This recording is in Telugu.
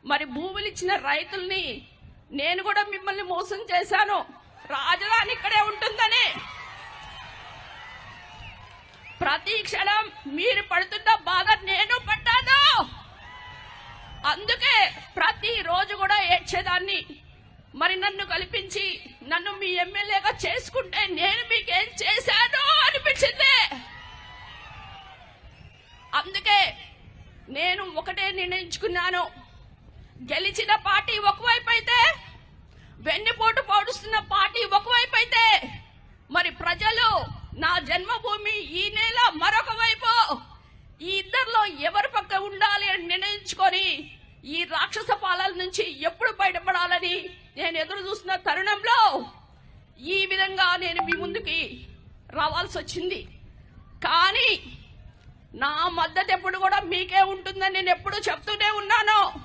మరి భూములు ఇచ్చిన రైతుల్ని నేను కూడా మిమ్మల్ని మోసం చేశాను రాజధాని ఇక్కడే ఉంటుందని ప్రతి క్షణం మీరు పడుతున్న బాధ నేను పడ్డాను అందుకే ప్రతి రోజు కూడా ఏడ్చేదాన్ని మరి నన్ను కల్పించి నన్ను మీ ఎమ్మెల్యేగా చేసుకుంటే నేను మీకేం చేశాను అనిపించింది అందుకే నేను ఒకటే నిర్ణయించుకున్నాను గెలిచిన పార్టీ ఒకవైపు అయితే వెన్నుపోటు పొడుస్తున్న పార్టీ ఒకవైపు అయితే మరి ప్రజలు నా జన్మభూమి ఈ నేల మరొక వైపు ఈ ఇద్దరిలో ఎవరి పక్క ఉండాలి అని నిర్ణయించుకొని ఈ రాక్షస పాలన నుంచి ఎప్పుడు బయటపడాలని నేను ఎదురు చూస్తున్న తరుణంలో ఈ విధంగా నేను మీ ముందుకి రావాల్సి వచ్చింది కానీ నా మద్దతు ఎప్పుడు కూడా మీకే ఉంటుందని నేను ఎప్పుడు చెప్తూనే ఉన్నాను